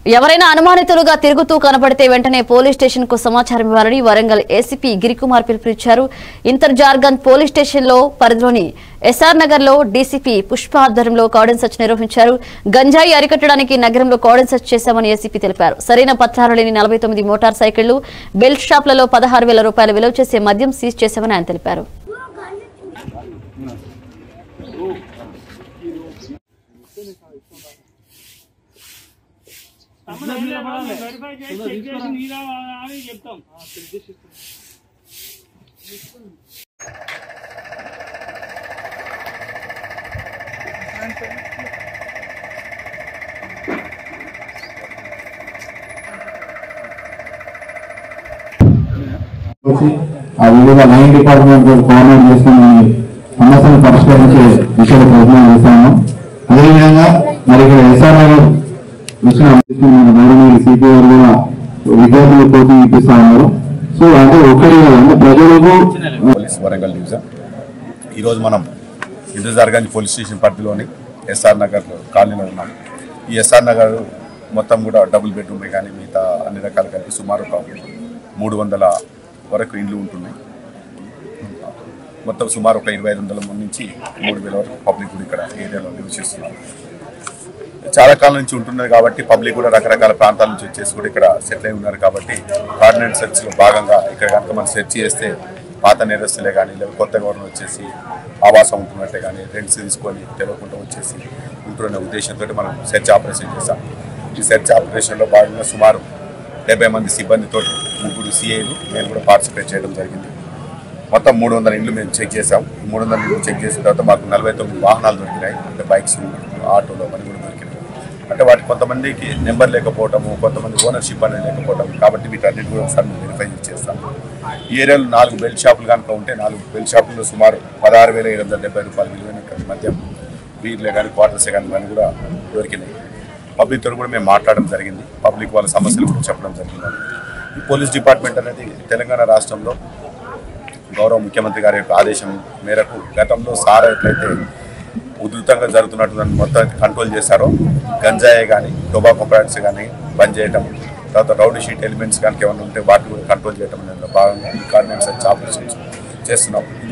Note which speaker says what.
Speaker 1: ఎవరైనా అనుమానితులుగా తిరుగుతూ కనబడితే వెంటనే పోలీస్ స్టేషన్ కు సమాచారం ఇవ్వాలని వరంగల్ ఏసీపీ గిరికుమార్ పిలుపునిచ్చారు ఇంటర్ జార్గన్ పోలీస్ స్టేషన్ లో పరిధిలోని ఎస్ఆర్ నగర్ లో డీసీపీ పుష్ప ఆధ్వర్యంలో కార్డన్ సర్చ్ నిర్వహించారు గంజాయి అరికట్టడానికి నగరంలో కార్డన్ సర్చ్ చేశామని ఏసీపీ తెలిపారు సరైన పత్రాలు లేని నలభై తొమ్మిది మోటార్ సైకిళ్లు బెల్ట్ షాప్లలో పదహారు వేల రూపాయలు విలువ చేసే మద్యం సీజ్ చేశామని ఆయన తెలిపారు
Speaker 2: వెరిఫై చేసి చెక్ చేసి నీరా అని చెప్తాం
Speaker 3: వచ్చి ఆ వివిధ లైన్ డిపార్ట్మెంట్ కోఆర్డినేట్ చేసుకుని సమస్యను పరిష్కరించే దిశలో ప్రయత్నం చేస్తాము అదేవిధంగా మరి ఇక్కడ ఎస్ఆర్ నగర్ వచ్చిన గౌరవనీయ సిపి గారు కూడా విద్యార్థులు కోచింగ్ ఇప్పిస్తా ఉన్నారు సో అంటే ఒక్కడి కాదు, అంటే ప్రజలకు
Speaker 4: పోలీస్ వరంగల్ డివిజన్ ఈరోజు మనం ఇంద్రజార్గంజ్ పోలీస్ స్టేషన్ పరిధిలోని ఎస్ఆర్ నగర్ కాలనీలో ఉన్నాం ఈ ఎస్ఆర్ నగర్ మొత్తం కూడా డబుల్ బెడ్రూమే కానీ మిగతా అన్ని రకాలు కలిపి సుమారు ఒక మూడు వందల వరకు ఇండ్లు ఉంటున్నాయి మొత్తం సుమారు ఒక ఇరవై ఐదు వందల మంది నుంచి మూడు వేల వరకు పబ్లిక్ కూడా ఇక్కడ ఏరియాలో నివసిస్తున్నారు చాలా కాలం నుంచి ఉంటున్నది కాబట్టి పబ్లిక్ కూడా రకరకాల ప్రాంతాల నుంచి వచ్చేసి కూడా ఇక్కడ సెటిల్ అయి ఉన్నారు కాబట్టి కార్డినేట్ సెర్చ్ లో భాగంగా ఇక్కడ కనుక మనం సెర్చ్ చేస్తే పాత నేరస్తులే కానీ లేదా కొత్త గవర్నర్ వచ్చేసి ఆవాసం ఉంటున్నట్టే కానీ రెంట్స్ తీసుకొని తెలియకుండా వచ్చేసి ఉంటున్న ఉద్దేశంతో మనం సెర్చ్ ఆపరేషన్ చేస్తాం ఈ సెర్చ్ ఆపరేషన్లో భాగంగా సుమారు డెబ్బై మంది సిబ్బందితో ముగ్గురు సిఐలు నేను కూడా పార్టిసిపేట్ చేయడం జరిగింది మొత్తం మూడు వందల ఇండ్లు మేము చెక్ చేసాం ఈ మూడు వందల ఇండ్లు చెక్ చేసిన తర్వాత మాకు నలభై తొమ్మిది వాహనాలు దొరికినాయి అంటే బైక్స్ ఆటోలు అవన్నీ కూడా దొరికినాయి అంటే వాటి కొంతమందికి నెంబర్ లేకపోవటము కొంతమంది ఓనర్షిప్ అనేది లేకపోవటం కాబట్టి వీటన్నిటి కూడా ఒకసారి మేము వెరిఫై చేస్తాం ఈ ఏరియాలో నాలుగు బెల్ట్ షాపులు కనుక ఉంటే నాలుగు బెల్ట్ షాపుల్లో సుమారు పదహారు వేల ఏడు వందల డెబ్బై రూపాయలు విలువైన మద్యం బీర్లే కానీ క్వార్టర్స్ కానీ ఇవన్నీ కూడా దొరికినాయి పబ్లిక్తో కూడా మేము మాట్లాడడం జరిగింది పబ్లిక్ వాళ్ళ సమస్యలు కూడా చెప్పడం జరిగింది ఈ పోలీస్ డిపార్ట్మెంట్ అనేది తెలంగాణ రాష్ట్రంలో గౌరవ ముఖ్యమంత్రి గారి యొక్క ఆదేశం మేరకు గతంలో సారా ఎట్లయితే ఉధృతంగా జరుగుతున్నట్టు దాన్ని మొత్తం అయితే కంట్రోల్ చేశారో గంజాయి కానీ టొబాకో ప్రొడక్ట్స్ కానీ బంద్ చేయటం తర్వాత రౌడీ షీట్ ఎలిమెంట్స్ కనుక ఏమైనా ఉంటే వాటిని కూడా కంట్రోల్ చేయడం అనేది భాగంగా ఈ కార్డినెన్స్ ఆపరేషన్స్ చేస్తున్నాం